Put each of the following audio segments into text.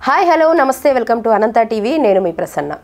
Hi hello నమస్తే welcome to Ananta TV నేను మీ ప్రసన్న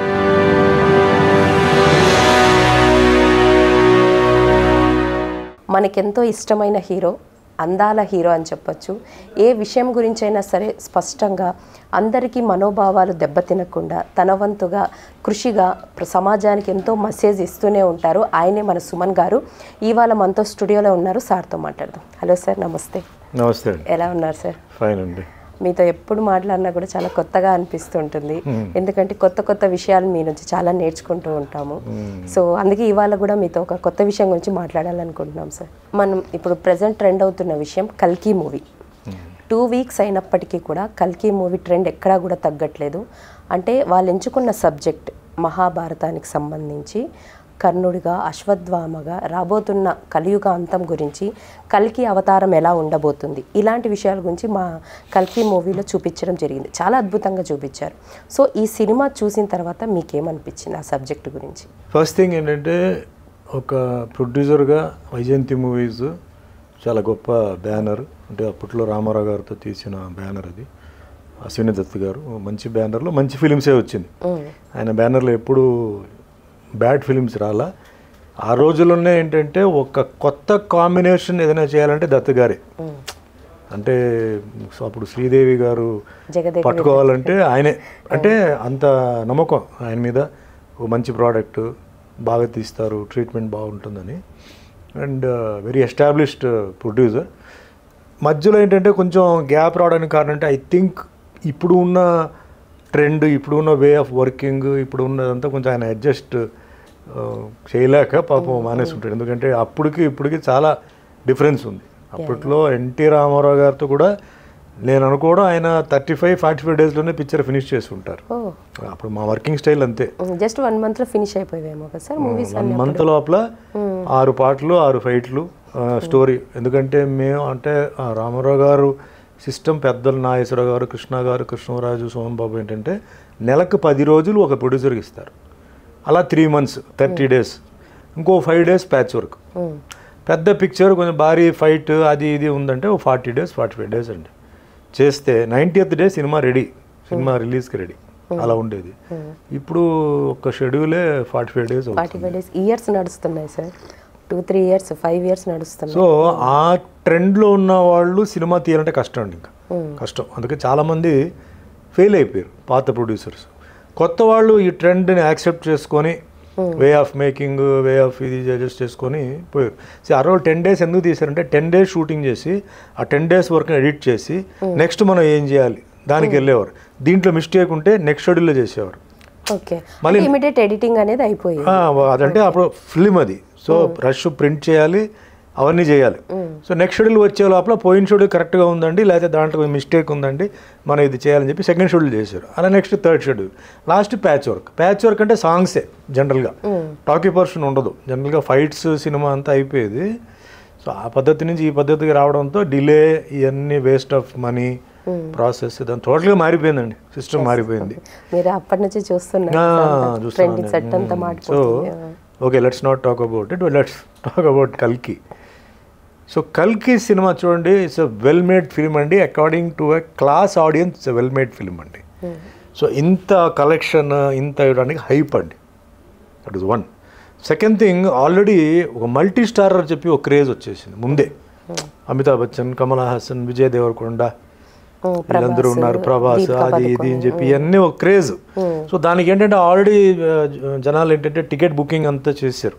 మనకెంతో ఇష్టమైన హీరో అందాల హీరో అని చెప్పొచ్చు ఏ విషయం గురించైనా సరే స్పష్టంగా అందరికీ మనోభావాలు దెబ్బతినకుండా తన వంతుగా కృషిగా ప్ర- సమాజానికి ఎంతో మెసేజ్ ఇస్తూనే ఉంటారు ఆయనే మన సుమన్ గారు ఇవాళ మనతో స్టూడియోలో ఉన్నారు సార్తో మాట్లాడదాం హలో సార్ నమస్తే నమస్తే అండి ఎలా ఉన్నారు సార్ ఫైన్ అండి మీతో ఎప్పుడు మాట్లాడినా కూడా చాలా కొత్తగా అనిపిస్తుంటుంది ఎందుకంటే కొత్త కొత్త విషయాలు మీ నుంచి చాలా నేర్చుకుంటూ ఉంటాము సో అందుకే ఇవాళ కూడా మీతో ఒక కొత్త విషయం గురించి మాట్లాడాలనుకుంటున్నాం సార్ మనం ఇప్పుడు ప్రజెంట్ ట్రెండ్ అవుతున్న విషయం కల్కి మూవీ టూ వీక్స్ అయినప్పటికీ కూడా కల్కి మూవీ ట్రెండ్ ఎక్కడా కూడా తగ్గట్లేదు అంటే వాళ్ళు ఎంచుకున్న సబ్జెక్ట్ మహాభారతానికి సంబంధించి కర్ణుడిగా అశ్వత్థామగా రాబోతున్న కలియుగ అంతం గురించి కల్కి అవతారం ఎలా ఉండబోతుంది ఇలాంటి విషయాల గురించి మా కల్కి మూవీలో చూపించడం జరిగింది చాలా అద్భుతంగా చూపించారు సో ఈ సినిమా చూసిన తర్వాత మీకేమనిపించింది ఆ సబ్జెక్ట్ గురించి ఫస్ట్ థింగ్ ఏంటంటే ఒక ప్రొడ్యూసర్గా వైజయంతి మూవీస్ చాలా గొప్ప బ్యానర్ అంటే అప్పట్లో రామారావు గారితో తీసిన బ్యానర్ అది అశ్విని దత్ గారు మంచి బ్యానర్లో మంచి ఫిలిమ్సే వచ్చింది ఆయన బ్యానర్లో ఎప్పుడు బ్యాడ్ ఫిలిమ్స్ రాలా ఆ రోజుల్లోనే ఏంటంటే ఒక కొత్త కాంబినేషన్ ఏదైనా చేయాలంటే దత్ గారే అంటే సో అప్పుడు శ్రీదేవి గారు జగదేక పట్టుకోవాలంటే ఆయనే అంటే అంత నమ్మకం ఆయన మీద ఒక మంచి ప్రోడక్ట్ బాగా తీస్తారు ట్రీట్మెంట్ బాగుంటుందని అండ్ వెరీ ఎస్టాబ్లిష్డ్ ప్రొడ్యూసర్ మధ్యలో ఏంటంటే కొంచెం గ్యాప్ రావడానికి కారణం అంటే ఐ థింక్ ఇప్పుడు ఉన్న ట్రెండ్ ఇప్పుడు ఉన్న వే ఆఫ్ వర్కింగ్ ఇప్పుడు ఉన్నదంతా కొంచెం ఆయన అడ్జస్ట్ చేయలేక పాపం మానేసి ఉంటాడు ఎందుకంటే అప్పటికి ఇప్పటికి చాలా డిఫరెన్స్ ఉంది అప్పట్లో ఎన్టీ రామారావు గారితో కూడా నేను అనుకోవడం ఆయన థర్టీ ఫైవ్ ఫార్టీ ఫైవ్ డేస్లోనే పిక్చర్ ఫినిష్ చేసి ఉంటారు ఓ అప్పుడు మా వర్కింగ్ స్టైల్ అంతే జస్ట్ వన్ మంత్లో ఫినిష్ అయిపోయావేమో కదా సార్ మూవీస్ వన్ మంత్ లోపల ఆరు పాటలు ఆరు ఫైట్లు స్టోరీ ఎందుకంటే మేము అంటే ఆ రామారావు గారు సిస్టమ్ పెద్దలు నాగేశ్వరరావు గారు కృష్ణ గారు కృష్ణరాజు సోమన్ బాబు ఏంటంటే నెలకు పది రోజులు ఒక ప్రొడ్యూసర్కి ఇస్తారు అలా త్రీ మంత్స్ థర్టీ డేస్ ఇంకో ఫైవ్ డేస్ ప్యాచ్ వర్క్ పెద్ద పిక్చర్ కొంచెం భారీ ఫైట్ అది ఇది ఉందంటే ఓ forty days forty five days అండి చేస్తే నైంటీయత్ డే సినిమా రెడీ సినిమా రిలీజ్కి రెడీ అలా ఉండేది ఇప్పుడు ఒక షెడ్యూలే forty five days forty five days years నడుస్తున్నాయి sir two three years five years నడుస్తున్నాయి సో ఆ ట్రెండ్లో ఉన్న వాళ్ళు సినిమా తీయాలంటే కష్టం అండి ఇంకా కష్టం అందుకే చాలామంది ఫెయిల్ అయిపోయారు పాత ప్రొడ్యూసర్స్ కొత్త వాళ్ళు ఈ ట్రెండ్ని యాక్సెప్ట్ చేసుకొని way of making way of ఇది అడ్జస్ట్ చేసుకొని పోయారు సో ఆ రోజు టెన్ డేస్ ఎందుకు తీశారంటే టెన్ డేస్ షూటింగ్ చేసి ఆ టెన్ డేస్ వర్క్ ఎడిట్ చేసి నెక్స్ట్ మనం ఏం చేయాలి దానికి వెళ్ళేవారు దీంట్లో మిస్టేక్ ఉంటే నెక్స్ట్ షెడ్యూల్లో చేసేవారు ఓకే ఇమీడియట్ ఎడిటింగ్ అనేది అయిపోయింది ఆ, అదంటే అప్పుడు ఫిల్మ్ అది సో రష్ ప్రింట్ చేయాలి అవన్నీ చేయాలి సో నెక్స్ట్ షెడ్యూల్ వచ్చే లోపల పోయిన షెడ్యూల్ కరెక్ట్గా ఉందండి లేకపోతే దాంట్లో కొంచెం మిస్టేక్ ఉందండి మనం ఇది చేయాలని చెప్పి సెకండ్ షెడ్యూల్ చేశారు అలా next third schedule last patch work patch work అంటే సాంగ్సే జనరల్గా టాకీ పర్సన్ ఉండదు జనరల్గా ఫైట్స్ సినిమా అంతా అయిపోయేది సో ఆ పద్ధతి నుంచి ఈ పద్ధతికి రావడంతో డిలే ఇవన్నీ వేస్ట్ ఆఫ్ మనీ ప్రాసెస్ దాని టోటల్గా మారిపోయిందండి సిస్టమ్ మారిపోయింది మీరు అప్పటి నుంచి చూస్తున్నారు ట్రెండింగ్ సెట్ అంతా సో మాట్లాడుతుంది okay let's not talk about it let's talk about కల్కి సో కల్కి సినిమా చూడండి it's a well made film అండి according to a class audience it's well made film అండి సో ఇంత కలెక్షన్ ఇంత ఇవ్వడానికి హైప్ అండి that is one second thing already ఒక మల్టీ స్టారర్ చెప్పి ఒక క్రేజ్ వచ్చేసింది ముందే అమితాబ్ బచ్చన్ కమల్ హాసన్ విజయ్ దేవరకొండ వీళ్ళందరూ ఉన్నారు ప్రభాస్ అది ఇది అని చెప్పి ఇవన్నీ ఒక క్రేజ్ సో దానికి ఏంటంటే ఆల్రెడీ జనాలు ఏంటంటే టికెట్ బుకింగ్ అంతా చేశారు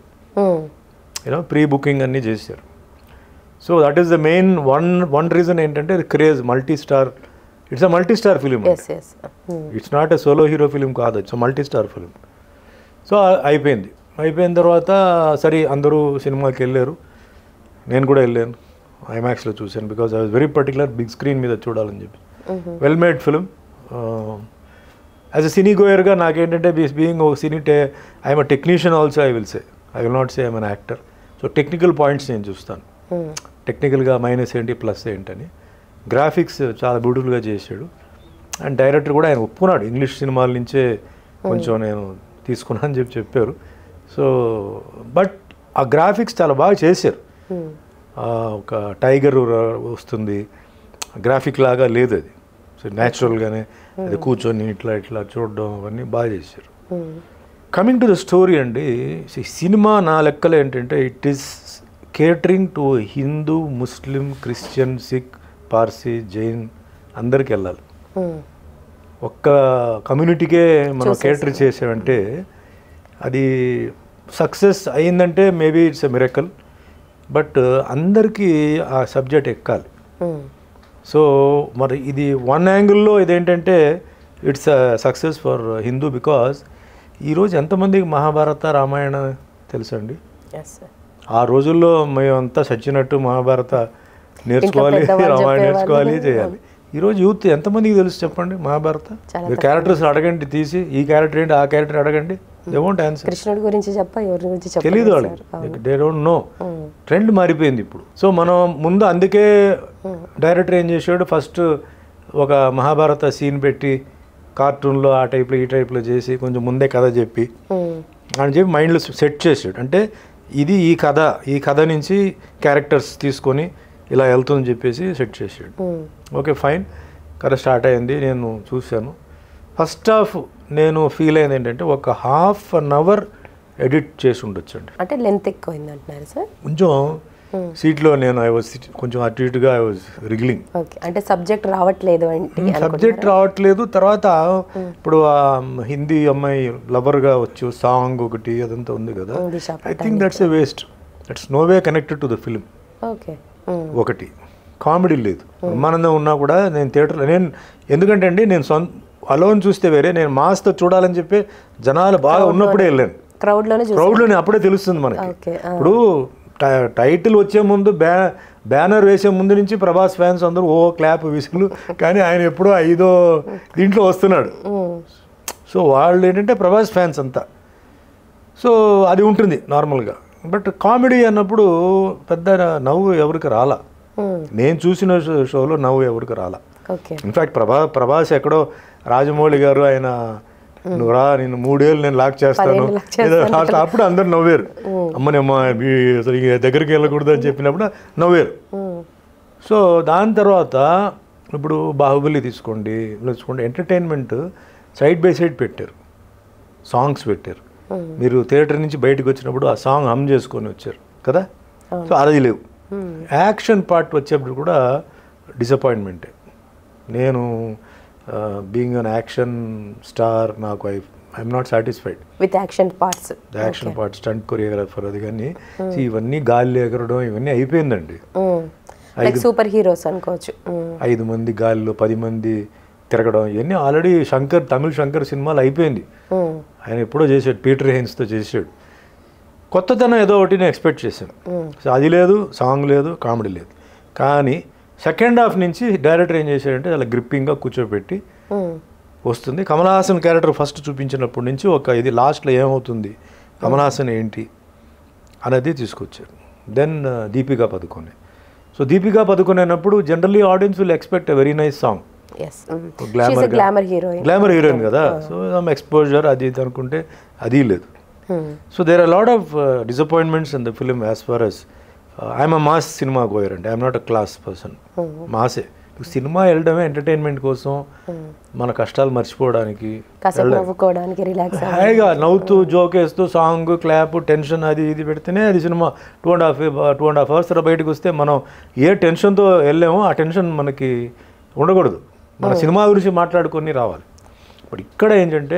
యూనో ప్రీ బుకింగ్ అన్నీ చేశారు so that is the main one one reason ఏంటంటే craze multi star it's a multi star film yes yes it's not a solo hero film కాదు it's multi star film so అయిపోయింది అయిపోయిన తర్వాత సరే అందరూ సినిమాకి వెళ్ళారు నేను కూడా వెళ్ళాను ఐమాక్స్లో చూశాను because I was very particular big screen మీద చూడాలని చెప్పి well made film as a cine గోయర్గా నాకేంటంటే బీయింగ్ ఓ సినీ టే I'm a technician also I will say I will not say I'm an actor so technical points నేను చూస్తాను టెక్నికల్గా మైనస్ ఏంటి ప్లస్ ఏంటని గ్రాఫిక్స్ చాలా బ్యూటిఫుల్గా చేశాడు అండ్ డైరెక్టర్ కూడా ఆయన ఒప్పుకున్నాడు ఇంగ్లీష్ సినిమాల నుంచే కొంచెం నేను తీసుకున్నాను అని చెప్పి చెప్పారు సో బట్ ఆ గ్రాఫిక్స్ చాలా బాగా చేశారు ఆ, ఒక టైగర్ వస్తుంది గ్రాఫిక్ లాగా లేదు అది సో సో న్యాచురల్గానే అది కూర్చొని ఇట్లా ఇట్లా చూడడం అవన్నీ బాగా చేశారు కమింగ్ టు ద స్టోరీ అండి see, సినిమా నా లెక్కలు ఏంటంటే it is catering to Hindu Muslim Christian Sikh Parsi Jain అందరికి వెళ్ళాలి ఒక్క కమ్యూనిటీకే మనం కేటర్ చేసామంటే అది సక్సెస్ అయిందంటే maybe it's a miracle but అందరికీ ఆ సబ్జెక్ట్ ఎక్కాలి సో మరి ఇది వన్ యాంగిల్లో ఇదేంటంటే it's success for Hindu because ఈరోజు ఎంతమందికి మహాభారత రామాయణ తెలుసండి ఎస్ సార్ ఆ రోజుల్లో మేమంతా చచ్చినట్టు మహాభారత నేర్చుకోవాలి పెద్దవాళ్ళు రామాయణ చెప్పేవాళ్ళు. నేర్చుకోవాలి చేయాలి ఈరోజు యూత్ ఎంతమందికి తెలుసు చెప్పండి మహాభారత చాలా మీరు క్యారెక్టర్స్ అడగండి తీసి ఈ క్యారెక్టర్ ఏంటి ఆ క్యారెక్టర్ అడగండి దే వోంట్ ఆన్సర్ కృష్ణుడి గురించి చెప్ప ఎవరి గురించి తెలియదు చెప్పలేదు వాళ్ళకి sir they don't know trend మారిపోయింది ఇప్పుడు సో మనం ముందు అందుకే డైరెక్టర్ ఏం చేసాడు ఫస్ట్ ఒక మహాభారత సీన్ పెట్టి కార్టూన్లో ఆ టైప్లో ఈ టైప్లో చేసి కొంచెం ముందే కథ చెప్పి ఉమ్, అని చెప్పి మైండ్లో సెట్ చేసాడు అంటే ఇది ఈ కథ ఈ కథ నుంచి క్యారెక్టర్స్ తీసుకొని ఇలా వెళ్తుందని చెప్పేసి సెట్ చేసాడు ఉమ్, ఓకే ఫైన్ కథ స్టార్ట్ అయింది నేను చూశాను ఫస్ట్ హాఫ్ నేను ఫీల్ అయింది ఏంటంటే ఒక హాఫ్ అన్ అవర్ ఎడిట్ చేసి ఉండొచ్చండి అంటే లెంత్ ఎక్కువైంది అంటున్నారు సార్ కొంచెం సీట్లో నేను ఐ వాజ్ కొంచెం అటు ఇటుగా ఐ వాజ్ రిగ్లింగ్ ఓకే అంటే సబ్జెక్ట్ రావట్లేదు అంటే సబ్జెక్ట్ రావట్లేదు తర్వాత ఇప్పుడు ఆ హిందీ అమ్మాయి లవర్గా వచ్చు సాంగ్ ఒకటి అదంతా ఉంది కదా ఉంది shop I think that's a waste that's no way connected to the film okay um, ఒకటి కామెడీ లేదు బ్రహ్మానందం ఉన్నా కూడా నేను థియేటర్లో నేను ఎందుకంటే అండి నేను సొంత అలోన్ చూస్తే వేరే నేను మాస్తో చూడాలని చెప్పి జనాలు బాగా ఉన్నప్పుడే వెళ్ళాను క్రౌడ్ లోనే చూసి క్రౌడ్లోనే అప్పుడే తెలుస్తుంది మనకి ఓకే ఆ, ఇప్పుడు టై- టైటిల్ వచ్చే ముందు బ్యా బ్యానర్ వేసే ముందు నుంచి ప్రభాస్ ఫ్యాన్స్ అందరూ ఓ క్లాప్ విసులు కానీ ఆయన ఎప్పుడో ఐదో దీంట్లో వస్తున్నాడు ఉమ్, సో వాళ్ళు ఏంటంటే ప్రభాస్ ఫ్యాన్స్ అంతా సో అది ఉంటుంది నార్మల్గా బట్ కామెడీ అన్నప్పుడు పెద్ద నవ్వు ఎవరికి రాలా ఉమ్, నేను చూసిన షో- షోలో నవ్వు ఎవరికి రాలా ఓకే ఇన్ఫాక్ట్ ప్రభా ప్రభాస్ ఎక్కడో రాజమౌళి గారు ఆయన నువ్వు రా నేను మూడేళ్ళు నేను లాక్ చేస్తాను పదేళ్ళు లాక్ ఏదో లాస్ట్ అప్పుడు అందరు నవ్వారు అమ్మనేమ్మా మీ అసలు ఇక దగ్గరికి వెళ్ళకూడదు అని చెప్పినప్పుడు నవ్వారు ఉమ్, సో దాని తర్వాత ఇప్పుడు బాహుబలి తీసుకోండి తీసుకోండి ఎంటర్టైన్మెంట్ సైడ్ బై సైడ్ పెట్టారు సాంగ్స్ పెట్టారు మీరు థియేటర్ నుంచి బయటకు వచ్చినప్పుడు ఆ సాంగ్ హమ్ చేసుకొని వచ్చారు కదా సో అది లేవు యాక్షన్ పార్ట్ వచ్చేప్పుడు కూడా డిసప్పాయింట్మెంటే నేను బీయింగ్ అన్ యాక్షన్ స్టార్ నాకు I I'm not satisfied with action parts the action part stunt choreographer అది కానీ see, ఇవన్నీ గాలి ఎగరడం ఇవన్నీ అయిపోయిందండి లైక్ సూపర్ హీరోస్ అనుకోవచ్చు ఉమ్, ఐదు మంది గాలిలో పది మంది తిరగడం ఇవన్నీ ఆల్రెడీ శంకర్ తమిళ శంకర్ సినిమాలు అయిపోయింది ఉమ్, ఆయన ఎప్పుడో చేశాడు పీటర్ హెయిన్స్తో చేశాడు కొత్తతనం ఏదో ఒకటి నేను ఎక్స్పెక్ట్ చేశాను సో అది లేదు సాంగ్ లేదు కామెడీ లేదు కానీ సెకండ్ హాఫ్ నుంచి డైరెక్టర్ ఏం చేశాడంటే అలా గ్రిప్పింగ్గా కూర్చోబెట్టి ఉమ్, వస్తుంది కమల్ హాసన్ క్యారెక్టర్ ఫస్ట్ చూపించినప్పటి నుంచి ఒక ఇది లాస్ట్లో ఏమవుతుంది కమల్ హాసన్ ఏంటి అనేది తీసుకొచ్చారు దెన్ దీపికా పదుకొనే సో దీపికా పదుకొనే అన్నప్పుడు generally audience will expect a very nice song yes glamour glamour heroine glamour heroine కదా సో సమ్ ఎక్స్పోజర్ అది ఇది అనుకుంటే అది లేదు so there are lot of disappointments in the film as far as I'm a mass సినిమా goer అండి I'm not a class person మాసే సినిమా వెళ్ళడమే ఎంటర్టైన్మెంట్ కోసం మన కష్టాలు మర్చిపోవడానికి కాసేపు నవ్వుకోవడానికి రిలాక్స్ హాయిగా నవ్వుతూ జోక్ వేస్తూ సాంగ్ క్లాప్ టెన్షన్ అది ఇది పెడితేనే అది సినిమా two and half two and half hours తర్వాత బయటకు వస్తే మనం ఏ టెన్షన్తో వెళ్ళామో ఆ టెన్షన్ మనకి ఉండకూడదు మన సినిమా గురించి మాట్లాడుకొని రావాలి ఇప్పుడు ఇక్కడ ఏంటంటే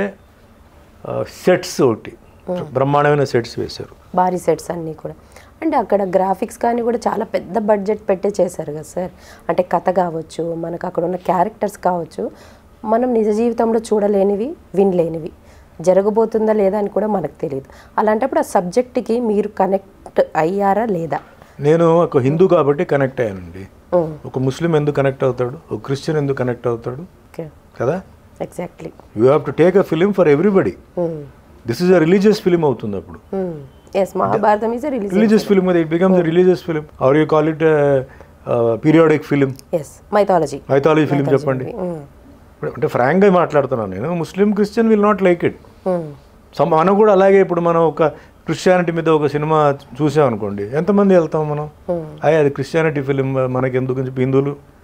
సెట్స్ ఒకటి బ్రహ్మాండమైన సెట్స్ వేశారు భారీ సెట్స్ అన్నీ కూడా అంటే అక్కడ గ్రాఫిక్స్ కానీ కూడా చాలా పెద్ద బడ్జెట్ పెట్టే చేశారు కదా సార్ అంటే కథ కావచ్చు మనకు అక్కడ ఉన్న క్యారెక్టర్స్ కావచ్చు మనం నిజ జీవితంలో చూడలేనివి వినలేనివి జరగబోతుందా లేదా అని కూడా మనకు తెలియదు అలాంటప్పుడు ఆ సబ్జెక్ట్కి మీరు కనెక్ట్ అయ్యారా లేదా నేను ఒక హిందూ కాబట్టి కనెక్ట్ అయ్యానండి ఉమ్, ఒక ముస్లిం ఎందుకు కనెక్ట్ అవుతాడు ఒక క్రిస్టియన్ ఎందుకు కనెక్ట్ అవుతాడు ఓకే కదా exactly you have to take a film for everybody this is a religious film అవుతుంది అప్పుడు yes Mahabharatam is release religious film అది it becomes religious film or you call it periodic film yes mythology mythology film చెప్పండి ఇప్పుడు అంటే ఫ్రాంక్గా మాట్లాడుతున్నాను నేను Muslim Christian will not like it some మనం కూడా అలాగే ఇప్పుడు మనం ఒక క్రిస్టియానిటీ మీద ఒక సినిమా చూసాం అనుకోండి ఎంతమంది వెళ్తాం మనం అయ్యి అది క్రిస్టియానిటీ ఫిలిం మనకి ఎందుకు అని చెప్పి హిందువులు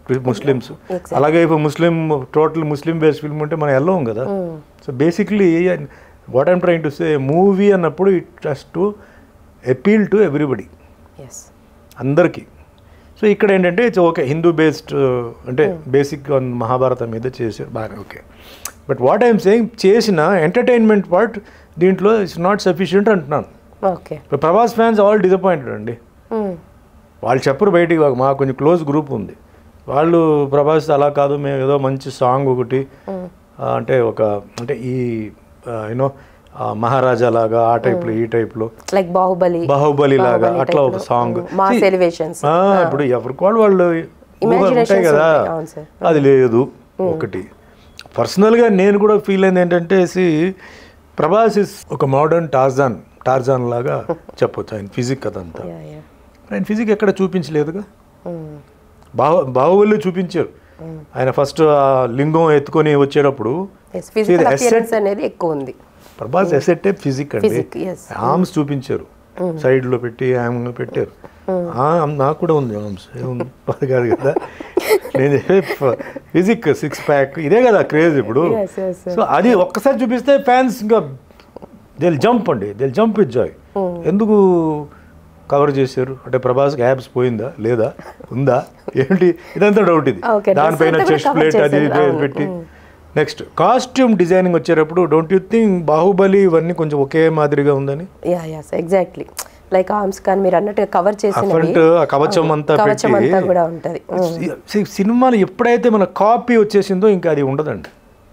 ముస్లిమ్స్ Exactly. అలాగే ఇప్పుడు Muslim total Muslim based film ఉంటే మనం వెళ్ళాం కదా so basically what I'm trying to say movie అన్నప్పుడు it just to appeal to everybody yes అందరికీ సో ఇక్కడ ఏంటంటే ఇట్స్ ఓకే హిందూ బేస్డ్ అంటే బేసిక్ మహాభారతం మీద చేసారు బాగా okay but what I'm saying చేసిన ఎంటర్టైన్మెంట్ పార్ట్ దీంట్లో ఇట్స్ నాట్ సఫిషియంట్ అంటున్నాను ఓకే ఇప్పుడు ప్రభాస్ ఫ్యాన్స్ ఆల్ డిసప్పాయింటెడ్ అండి వాళ్ళు చెప్పరు బయటికి మాకు మాకు కొంచెం క్లోజ్ గ్రూప్ ఉంది వాళ్ళు ప్రభాస్ అలా కాదు మేము ఏదో మంచి సాంగ్ ఒకటి ఆ, అంటే ఒక అంటే ఈ యూనో మహారాజా లాగా ఆ టైప్లో ఈ టైప్లో లైక్ బాహుబలి బాహుబలి లాగా బాహుబలి అట్లా ఒక type లో. Song Mm, mass elevations. ఇప్పుడు ఎవరికి వాళ్ళు వాళ్ళు ఊహలు Imaginations ఉంటాయి కదా ఉంటాయి, అవును సార్. అది లేదు ఒకటి పర్సనల్గా నేను కూడా ఫీల్ అయింది ఏంటంటే సి ప్రభాస్ ఇస్ ఒక మోడర్న్ టార్జాన్ టార్జాన్ లాగా చెప్పొచ్చు ఆయన ఫిజిక్ అదంతా Yeah, yeah. ఆయన ఫిజిక్ ఎక్కడ చూపించలేదుగా Mm. బాహు బాహుబలి చూపించారు ఆయన ఫస్ట్ ఆ లింగం ఎత్తుకొని వచ్చేటప్పుడు Yes, physical See, the appearance అనేది ఎక్కువ ఉంది ప్రభాస్ ఎసెట్టే ఫిజిక్ అండి Physic, yes. ఆర్మ్స్ చూపించారు సైడ్ లో పెట్టి ఆమ్ పెట్టారు ఆ, నాకు కూడా ఉంది ఆర్మ్స్ ఏముంది అది కాదు కదా నేను ఫిజిక్ సిక్స్ ప్యాక్ ఇదే కదా క్రేజ్ ఇప్పుడు Yes, yes, sir. సో అది ఒక్కసారి చూపిస్తే ఫ్యాన్స్ ఇంకా దిల్ జంప్ అండి దిల్ జంప్ విత్ జాయ్ ఎందుకు కవర్ చేశారు అంటే ప్రభాస్ యాబ్స్ పోయిందా లేదా ఉందా ఏంటి ఇదంతా డౌట్ ఇది Okay, దానిపైన dress అంతా చెస్ట్ కూడా cover ప్లేట్ అది చేశారు. అవును. పెట్టి నెక్స్ట్ కాస్ట్యూమ్ డిజైనింగ్ వచ్చేటప్పుడు డోంట్ యూ థింక్ బాహుబలి ఇవన్నీ కొంచెం ఒకే మాదిరిగా ఉందని yeah yes exactly like arms కానీ మీరు అన్నట్టుగా కవర్ చేసినవి ఫ్రంట్ ఆ కవచం అంతా కవచం పెట్టి అంతా కూడా ఉంటుంది సి- సినిమాలు ఎప్పుడైతే మన కాపీ వచ్చేసిందో ఇంకా అది ఉండదండి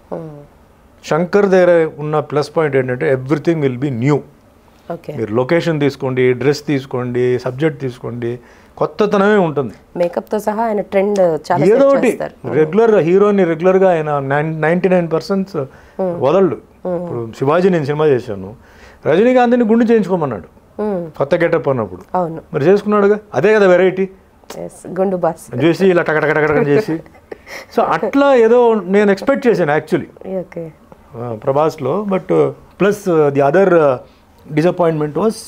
శంకర్ దగ్గర ఉన్న ప్లస్ పాయింట్ ఏంటంటే everything will be new okay మీరు లొకేషన్ తీసుకోండి డ్రెస్ తీసుకోండి సబ్జెక్ట్ తీసుకోండి కొత్తతనమే ఉంటుంది మేకప్ తో సహా ఆయన ట్రెండ్ చాలా ఏదో set ఒకటి చేస్తారు రెగ్యులర్ హీరోని రెగ్యులర్ గా ఆయన నైన్టీ నైన్ పర్సెంట్ వదలడు ఇప్పుడు శివాజీ నేను సినిమా చేశాను రజనీకాంత్ని గుండు చేయించుకోమన్నాడు Mm, కొత్త గెటప్ అన్నప్పుడు అవును మరి చేసుకున్నాడుగా అదే కదా వెరైటీ ఎస్ గుండు బాస్ చేసి ఇలా టకటకటకటక చేసి సో అట్లా ఏదో నేను ఎక్స్పెక్ట్ చేశాను యాక్చువల్లీ ఓకే ప్రభాస్లో but plus the other disappointment was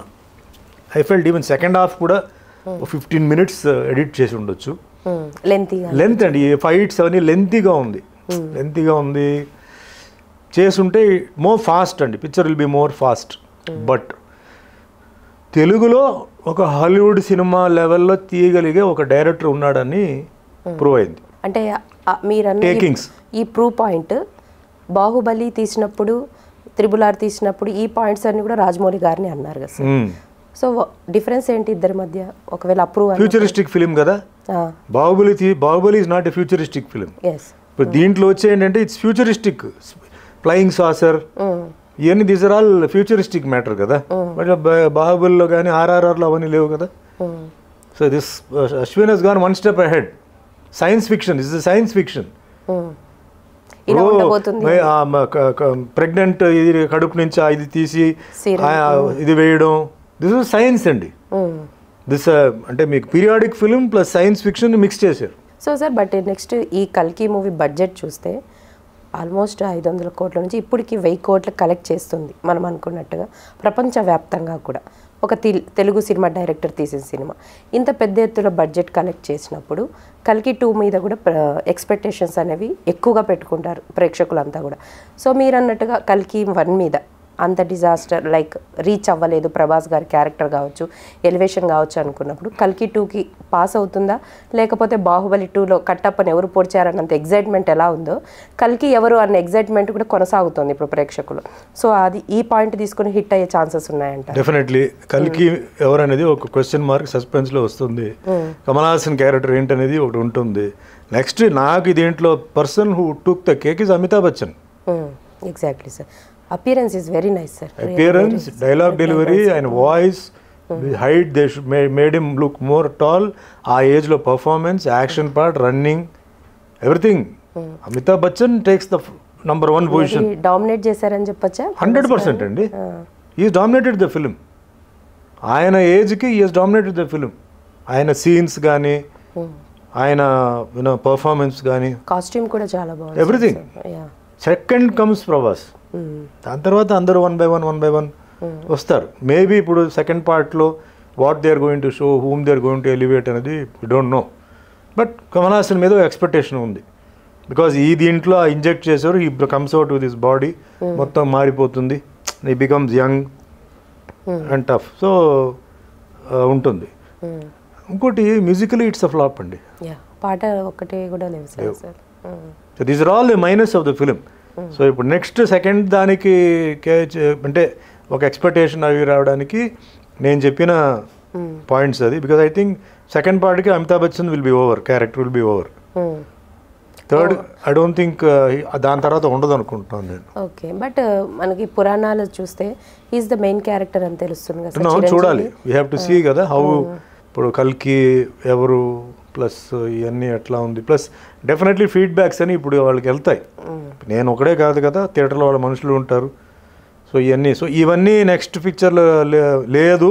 I felt even second half కూడా ఫిఫ్టీన్ మినిట్స్ ఎడిట్ చేసి ఉండొచ్చు లెంతీగా లెంత్ అండి ఫైట్స్ అవన్నీ లెంతీగా ఉంది లెంతీగా ఉంది చేసుంటే మోర్ ఫాస్ట్ అండి picture will be more fast but తెలుగులో ఒక హాలీవుడ్ సినిమా లెవెల్లో తీయగలిగే ఒక డైరెక్టర్ ఉన్నాడని ప్రూవ్ అయింది అంటే ఆ- మీరన్న ఈ- Takings. ఈ ప్రూ పాయింట్ బాహుబలి తీసినప్పుడు త్రిబుల్ ఆర్ తీసినప్పుడు ఈ పాయింట్స్ అన్ని కూడా రాజమౌళి గారిని అన్నారు కదా సార్ సో డిఫరెన్స్ ఏంటి ఇద్దరి మధ్య ఒకవేళ అప్రూవ్ ఫ్యూచరిస్టిక్ ఫిలిం కదా బాహుబలి తీ Baahubali is not a futuristic film ఎస్ ఇప్పుడు దీంట్లో వచ్చే ఏంటంటే ఇట్స్ ఫ్యూచరిస్టిక్ ఫ్లయింగ్ సాసర్ ఇవన్నీ these are all futuristic matter కదా బట్ బాహుబలిలో కానీ ఆర్ఆర్ఆర్లో అవన్నీ లేవు కదా so this Ashwin has gone one step ahead science fiction is science fiction ఇలా ఉండబోతుంది ప్రెగ్నెంట్ ఇది కడుపు నుంచి ఆ ఇది తీసి Serum. ఆ, ఇది వేయడం దిస్ ఇస్ సైన్స్ అండి దిస్ అంటే మీకు periodic film plus science fiction mix చేశారు సో సార్ బట్ నెక్స్ట్ ఈ కల్కి మూవీ బడ్జెట్ చూస్తే ఆల్మోస్ట్ ఐదు వందల కోట్ల నుంచి ఇప్పటికి వెయ్యి కోట్లు కలెక్ట్ చేస్తుంది మనం అనుకున్నట్టుగా ప్రపంచవ్యాప్తంగా కూడా ఒక తెల్- తెలుగు సినిమా డైరెక్టర్ తీసిన సినిమా ఇంత పెద్ద ఎత్తున బడ్జెట్ కలెక్ట్ చేసినప్పుడు కల్కి టూ మీద కూడా ఎక్స్పెక్టేషన్స్ అనేవి ఎక్కువగా పెట్టుకుంటారు ప్రేక్షకులంతా కూడా సో మీరు అన్నట్టుగా కల్కి వన్ మీద అంత డిజాస్టర్ లైక్ రీచ్ అవ్వలేదు ప్రభాస్ గారి క్యారెక్టర్ కావచ్చు ఎలివేషన్ కావచ్చు అనుకున్నప్పుడు కల్కి టూకి పాస్ అవుతుందా లేకపోతే బాహుబలి టూలో కట్టప్పని ఎవరు పొడిచారన్నంత ఎగ్జైట్మెంట్ ఎలా ఉందో కల్కి ఎవరు అన్న ఎగ్జైట్మెంట్ కూడా కొనసాగుతుంది ఇప్పుడు ప్రేక్షకులు సో అది ఈ పాయింట్ తీసుకుని హిట్ అయ్యే ఛాన్సెస్ ఉన్నాయంట డెఫినెట్లీ కలికి ఎవరనేది ఒక క్వశ్చన్ మార్క్ సస్పెన్స్ లో వస్తుంది కమల్ హాసన్ క్యారెక్టర్ ఏంటనేది ఒకటి ఉంటుంది నెక్స్ట్ నాకు దీంట్లో person who took the cake is Amitabh Bachchan exactly sir appearance is very nice sir appearance dialogue delivery ఆయన voice height they made him look more tall ఆ ఏజ్ లో performance action part running everything Amitabh Bachchan takes the number one position dominate చేశారని చెప్పొచ్చా hundred percent అండి is dominated the film ఆయన ఏజ్కి is dominated the film ఆయన scenes కానీ ఆయన యూనో పర్ఫార్మెన్స్ కానీ కాస్ట్యూమ్ కూడా చాలా బాగుంది Everything. Yeah second comes Prabhas దాని తర్వాత అందరూ one by one one by one వస్తారు మేబీ ఇప్పుడు సెకండ్ పార్ట్లో what they are going to show whom they are going to elevate అనేది we don't know but Kamal Haasan మీద ఎక్స్పెక్టేషన్ ఉంది బికాజ్ ఈ దీంట్లో ఇంజెక్ట్ చేశారు ఈ comes out with this body మొత్తం మారిపోతుంది ఈ becomes young and tough so ఉంటుంది ఇంకోటి మ్యూజికలీ ఇట్స్ అ ఫ్లాప్ అండి యా పాట ఒక్కటే కూడా లేవు sir sir so these are all the minus of the film so ఇప్పుడు నెక్స్ట్ సెకండ్ దానికి కే- చే- అంటే ఒక ఎక్స్పెక్టేషన్ అవి రావడానికి నేను చెప్పిన పాయింట్స్ అది బికాజ్ ఐ థింక్ సెకండ్ పార్ట్కి Amitabh Bachchan will be over character will be over third I don't think దాని తర్వాత ఉండదు అనుకుంటున్నాను నేను ఓకే బట్ మనకి పురాణాలు చూస్తే ఈజ్ ద మెయిన్ క్యారెక్టర్ అని తెలుస్తుంది కదా సార్ No, చిరంజీవి. చూడాలి వీ హ్యావ్ టు సీ కదా హౌ ఇప్పుడు కల్కి ఎవరు ప్లస్ ఇవన్నీ ఎట్లా ఉంది ప్లస్ డెఫినెట్లీ ఫీడ్బ్యాక్స్ అని ఇప్పుడు వాళ్ళకి వెళ్తాయి నేను ఒకడే కాదు కదా థియేటర్లో వాళ్ళ మనుషులు ఉంటారు సో ఇవన్నీ సో ఇవన్నీ నెక్స్ట్ పిక్చర్లో లేదు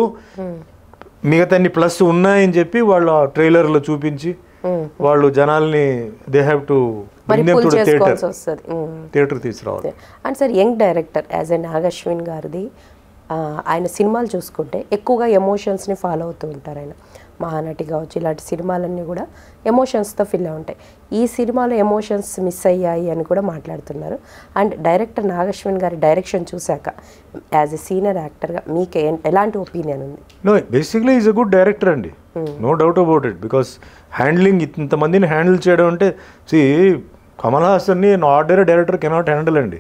మిగతా ప్లస్ ఉన్నాయని చెప్పి వాళ్ళు ఆ ట్రైలర్లో చూపించి వాళ్ళు జనాల్ని దే హ్యావ్ టు మరి పుల్ థియేటర్ చేసుకోవాల్సి వస్తుంది థియేటర్ తీసుకురావాలి and sir young director as a Nagashwin గారిది ఆ, ఆయన సినిమాలు చూసుకుంటే ఎక్కువగా ఎమోషన్స్ని ఫాలో అవుతూ ఉంటారు ఆయన మహానటి కావచ్చు ఇలాంటి సినిమాలన్నీ కూడా ఎమోషన్స్తో ఫిల్ అయి ఉంటాయి ఈ సినిమాలో ఎమోషన్స్ మిస్ అయ్యాయి అని కూడా మాట్లాడుతున్నారు అండ్ డైరెక్టర్ నాగశ్విన్ గారి డైరెక్షన్ చూశాక యాజ్ ఎ సీనియర్ యాక్టర్గా మీకు ఏ- ఎలాంటి ఒపీనియన్ ఉంది no basically is a good director అండి no doubt about it because handling ఇంతమందిని హ్యాండిల్ చేయడం అంటే సి కమల్ హాసన్ని ఆర్డర్ డైరెక్టర్ కెనాట్ హ్యాండిల్ అండి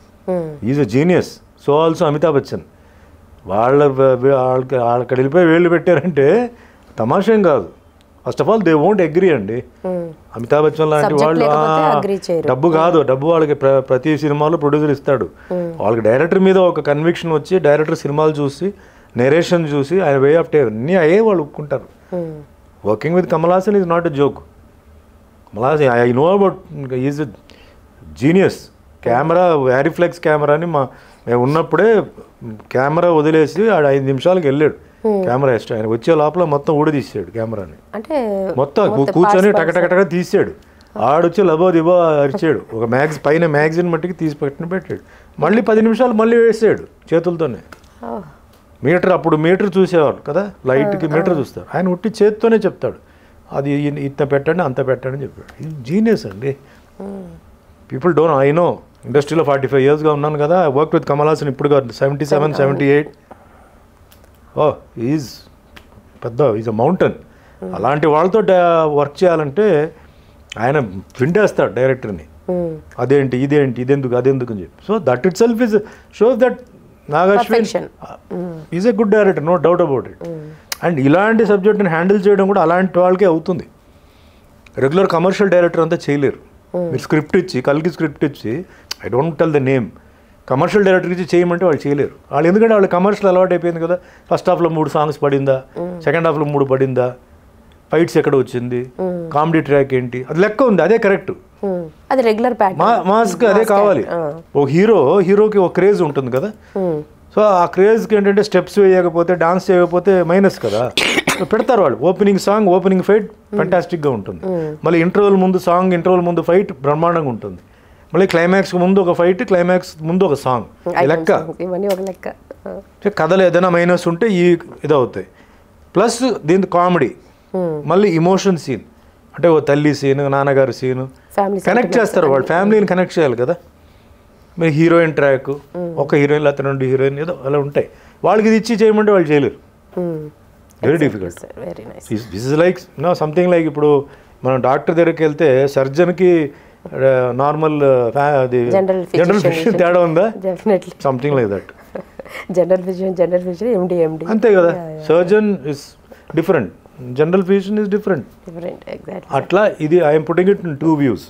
is a genius so also Amitabh Bachchan వాళ్ళ వాళ్ళకి వాళ్ళకి వెళ్ళిపోయి వేళ్ళు పెట్టారంటే తమాషేం కాదు first of all they won't agree అండి అమితాబ్ బచ్చన్ లాంటి Subject వాళ్ళు లేకపోతే ఆ, agree చేయరు. డబ్బు కాదు డబ్బు వాళ్ళకి ప్ర- ప్రతి సినిమాలో ప్రొడ్యూసర్ ఇస్తాడు వాళ్ళకి డైరెక్టర్ మీద ఒక కన్విక్షన్ వచ్చి డైరెక్టర్ సినిమాలు చూసి నెరేషన్ చూసి ఆయన వే ఆఫ్ టేర్ అన్నీ అయ్యే వాళ్ళు ఒప్పుకుంటారు working with Kamal Haasan is not a joke Kamal Haasan I know about is genius camera వ్యారిఫ్లెక్స్ కెమెరాని మా మేము ఉన్నప్పుడే కెమెరా వదిలేసి ఆడ ఐదు నిమిషాలకి వెళ్ళాడు కెమెరా ఇష్టం ఆయన వచ్చే లోపల మొత్తం ఊడదీసాడు కెమెరాని అంటే మొత్తం కూ- కూర్చొని టకటకటక తీసాడు ఆడొచ్చి లబో దిబో అరిచాడు ఒక మ్యాగ్జ్ పైన మ్యాగజిన్ మట్టికి తీసి పెట్టిన పెట్టాడు మళ్ళీ పది నిమిషాలు మళ్ళీ వేసాడు చేతులతోనే Oh, మీటర్ అప్పుడు మీటర్ చూసేవాళ్ళు కదా లైట్కి మీటర్ చూస్తారు ఆయన ఉట్టి చేత్తోనే చెప్తాడు అది ఇ- ఇంత పెట్టండి అంత పెట్టండి అని చెప్పాడు ఇది జీనియస్ అండి పీపుల్ డోంట్ ఐ నో ఇండస్ట్రీలో ఫార్టీ ఫైవ్ ఇయర్స్గా ఉన్నాను కదా I work with Kamal Haasan ఇప్పుడు కాదు సెవెంటీ సెవెన్ సెవెంటీ ఎయిట్ ఓ ఈజ్ పెద్ద ఈజ్ అ మౌంటైన్ అలాంటి వాళ్ళతో వర్క్ చేయాలంటే ఆయన పిండేస్తాడు డైరెక్టర్ని hmm. అదేంటి ఇదేంటి ఇదెందుకు అదెందుకు అని చెప్పి so that itself is shows that Nagashwin Perfection. Is a good director no doubt about it and ఇలాంటి సబ్జెక్ట్ని హ్యాండిల్ చేయడం కూడా అలాంటి వాళ్ళకే అవుతుంది రెగ్యులర్ కమర్షియల్ డైరెక్టర్ అంతా చేయలేరు మీరు స్క్రిప్ట్ ఇచ్చి కలిగి స్క్రిప్ట్ ఇచ్చి I don't tell the name commercial director ఇచ్చి చేయమంటే వాళ్ళు చేయలేరు వాళ్ళు ఎందుకంటే వాళ్ళు కమర్షియల్ అలవాటు అయిపోయింది కదా ఫస్ట్ హాఫ్లో మూడు సాంగ్స్ పడిందా సెకండ్ హాఫ్లో మూడు పడిందా ఫైట్స్ ఎక్కడ వచ్చింది కామెడీ ట్రాక్ ఏంటి అది లెక్క ఉంది అదే కరెక్ట్ Hmm. అది రెగ్యులర్ మా ప్యాటర్న్ మాస్క్ అదే కావాలి ఓ హీరో హీరోకి ఒక క్రేజ్ ఉంటుంది కదా సో ఆ క్రేజ్కి ఏంటంటే స్టెప్స్ వేయకపోతే డాన్స్ చేయకపోతే మైనస్ కదా సో పెడతారు వాళ్ళు ఓపెనింగ్ సాంగ్ ఓపెనింగ్ ఫైట్ ఫెంటాస్టిక్గా ఉంటుంది మళ్ళీ ఇంటర్వల్ ముందు సాంగ్ ఇంటర్వల్ ముందు ఫైట్ బ్రహ్మాండంగా ఉంటుంది మళ్ళీ క్లైమాక్స్ ముందు ఒక ఫైట్ క్లైమాక్స్ ముందు ఒక సాంగ్ లెక్క ఇవన్నీ ఒక లెక్క అంటే కథలు ఏదైనా మైనస్ ఉంటే ఈ ఇది అవుతాయి ప్లస్ దీని కామెడీ మళ్ళీ ఇమోషన్ సీన్ అంటే ఓ తల్లి సీన్ నాన్నగారి సీన్ ఫ్యామిలీ కనెక్ట్ చేస్తారు వాళ్ళు ఫ్యామిలీని కనెక్ట్ చేయాలి కదా మీరు హీరోయిన్ ట్రాక్ ఒక హీరోయిన్ లేకపోతే రెండు హీరోయిన్ ఏదో అలా ఉంటాయి వాళ్ళకి ఇది ఇచ్చి చేయమంటే వాళ్ళు చేయలేరు very difficult very nice this is like no something like ఇప్పుడు మనం డాక్టర్ దగ్గరికి వెళ్తే సర్జన్కి normal General general physician physician తేడా ఉందా definitely something like that general physician general physician MD MD అంతే కదా surgeon is different general physician is different different exactly అట్లా ఇది I'm putting it in two views